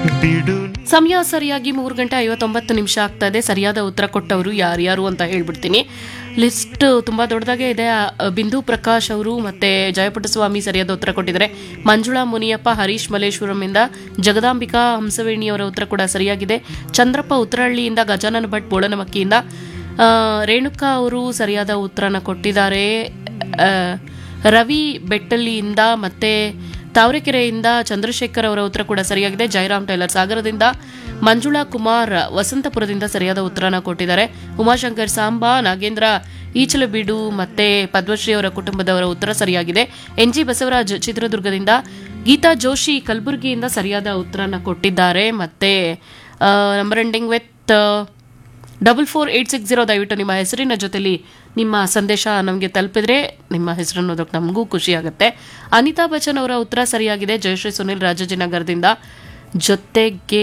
ಬಿಡು ಸಮಯ ಸರಿಯಾಗಿ ಮೂರು ಗಂಟೆ ಐವತ್ತೊಂಬತ್ತು ನಿಮಿಷ ಆಗ್ತಾ ಇದೆ ಸರಿಯಾದ ಉತ್ತರ ಕೊಟ್ಟವರು ಯಾರ್ಯಾರು ಅಂತ ಹೇಳ್ಬಿಡ್ತೀನಿ ಲಿಸ್ಟ್ ತುಂಬಾ ದೊಡ್ಡದಾಗೆ ಇದೆ ಆ, ಬಿಂದು ಪ್ರಕಾಶ್ ಅವರು ಮತ್ತೆ ಜಯಪುಟ್ಟಸ್ವಾಮಿ ಸರಿಯಾದ ಉತ್ತರ ಕೊಟ್ಟಿದ್ದಾರೆ ಮಂಜುಳಾ ಮುನಿಯಪ್ಪ ಹರೀಶ್ ಮಲೇಶ್ವರಂ ಇಂದ ಜಗದಾಂಬಿಕಾ ಹಂಸವೇಣಿ ಅವರ ಉತ್ತರ ಕೂಡ ಸರಿಯಾಗಿದೆ ಚಂದ್ರಪ್ಪ ಉತ್ತರಹಳ್ಳಿಯಿಂದ ಗಜಾನನ ಭಟ್ ಬೋಳನಮಕ್ಕಿಯಿಂದ ಆ, ರೇಣುಕಾ ಅವರು ಸರಿಯಾದ ಉತ್ತರನ ಕೊಟ್ಟಿದ್ದಾರೆ ಆ, ರವಿ ಬೆಟ್ಟಳ್ಳಿಯಿಂದ ಮತ್ತೆ ತಾವರೆಕೆರೆಯಿಂದ ಚಂದ್ರಶೇಖರ್ ಅವರ ಉತ್ತರ ಕೂಡ ಸರಿಯಾಗಿದೆ ಜಯರಾಮ್ ಟೈಲರ್ ಸಾಗರದಿಂದ ಮಂಜುಳಾ ಕುಮಾರ್ ವಸಂತಪುರದಿಂದ ಸರಿಯಾದ ಉತ್ತರನ ಕೊಟ್ಟಿದ್ದಾರೆ ಉಮಾಶಂಕರ್ ಸಾಂಬಾ ನಾಗೇಂದ್ರ ಈಚಲಬೀಡು ಮತ್ತೆ ಪದ್ಮಶ್ರೀ ಅವರ ಕುಟುಂಬದವರ ಉತ್ತರ ಸರಿಯಾಗಿದೆ ಎನ್ ಜಿ ಬಸವರಾಜ್ ಚಿತ್ರದುರ್ಗದಿಂದ ಗೀತಾ ಜೋಶಿ ಕಲಬುರಗಿಯಿಂದ ಸರಿಯಾದ ಉತ್ತರನ ಕೊಟ್ಟಿದ್ದಾರೆ ಮತ್ತೆ number ending with double four eight six zero ದಯವಿಟ್ಟು ನಿಮ್ಮ ಹೆಸರಿನ ಜೊತೆಲಿ ನಿಮ್ಮ ಸಂದೇಶ ನಮಗೆ ತಲುಪಿದ್ರೆ ನಿಮ್ಮ ಹೆಸರನ್ನು ಓದೋಕೆ ನಮಗೂ ಖುಷಿ ಆಗುತ್ತೆ ಅನಿತಾ ಬಚ್ಚನ್ ಅವರ ಉತ್ತರ ಸರಿಯಾಗಿದೆ ಜಯಶ್ರೀ ಸುನಿಲ್ ರಾಜಾಜಿನಗರದಿಂದ ಜೊತೆಗೆ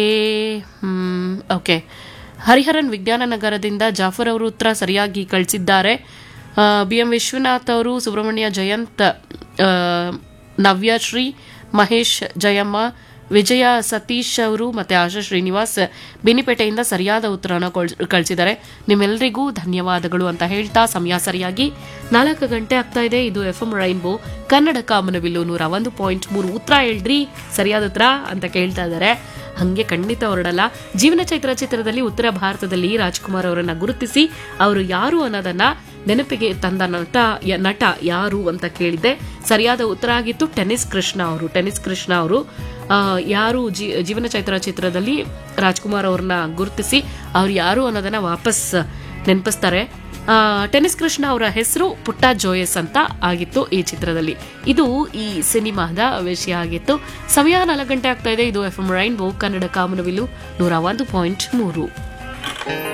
ಓಕೆ ಹರಿಹರನ್ ವಿಜ್ಞಾನ ನಗರದಿಂದ ಜಾಫರ್ ಅವರು ಉತ್ತರ ಸರಿಯಾಗಿ ಕಳಿಸಿದ್ದಾರೆ ಬಿ ಎಂ ವಿಶ್ವನಾಥ್ ಅವರು ಸುಬ್ರಹ್ಮಣ್ಯ ಜಯಂತ್ ಆ, ನವ್ಯಶ್ರೀ ಮಹೇಶ್ ಜಯಮ್ಮ ವಿಜಯ ಸತೀಶ್ ಅವರು ಮತ್ತೆ ಆಶಾ ಶ್ರೀನಿವಾಸ್ ಬಿನಿಪೇಟೆಯಿಂದ ಸರಿಯಾದ ಉತ್ತರನ ಕಳಿಸಿದ್ದಾರೆ ನಿಮ್ಮೆಲ್ಲರಿಗೂ ಧನ್ಯವಾದಗಳು ಅಂತ ಹೇಳ್ತಾ ಸಮಯ ಸರಿಯಾಗಿ ನಾಲ್ಕು ಗಂಟೆ ಆಗ್ತಾ ಇದೆ ಇದು ಎಫ್ ಎಂ ರೈನ್ಬೋ ಕನ್ನಡ ಕಾಮನಬಿಲ್ಲು ನೂರ ಒಂದು ಪಾಯಿಂಟ್ ಮೂರು ಉತ್ತರ ಹೇಳ್ರಿ ಸರಿಯಾದ ಉತ್ತರ ಅಂತ ಕೇಳ್ತಾ ಇದ್ದಾರೆ ಹಂಗೆ ಖಂಡಿತ ಹೊರಡಲ್ಲ ಜೀವನ ಚೈತ್ರ ಚಿತ್ರದಲ್ಲಿ ಉತ್ತರ ಭಾರತದಲ್ಲಿ ರಾಜ್ಕುಮಾರ್ ಅವರನ್ನ ಗುರುತಿಸಿ ಅವರು ಯಾರು ಅನ್ನೋದನ್ನ ನೆನಪಿಗೆ ತಂದ ನಟ ಯ- ನಟ ಯಾರು ಅಂತ ಕೇಳಿದೆ ಸರಿಯಾದ ಉತ್ತರ ಆಗಿತ್ತು ಟೆನಿಸ್ ಕೃಷ್ಣ ಅವರು ಟೆನಿಸ್ ಕೃಷ್ಣ ಅವರು ಆ, ಯಾರು ಜೀ ಜೀವನ ಚೈತ್ರ ಚಿತ್ರದಲ್ಲಿ ರಾಜ್ಕುಮಾರ್ ಅವ್ರನ್ನ ಗುರುತಿಸಿ ಅವ್ರು ಯಾರು ಅನ್ನೋದನ್ನ ವಾಪಸ್ ನೆನಪಿಸ್ತಾರೆ ಆ, ಟೆನಿಸ್ ಕೃಷ್ಣ ಅವರ ಹೆಸರು ಪುಟ್ಟ ಜೋಯಸ್ ಅಂತ ಆಗಿತ್ತು ಈ ಚಿತ್ರದಲ್ಲಿ ಇದು ಈ ಸಿನಿಮಾದ ವಿಷಯ ಆಗಿತ್ತು ಸಮಯ ನಾಲ್ಕು ಗಂಟೆ ಆಗ್ತಾ ಇದೆ ಇದು ಎಫ್ ಎಂ ರೈನ್ಬೋ ಕನ್ನಡ ಕಾಮನವಿಲು ನೂರ ಒಂದು ಪಾಯಿಂಟ್ ಮೂರು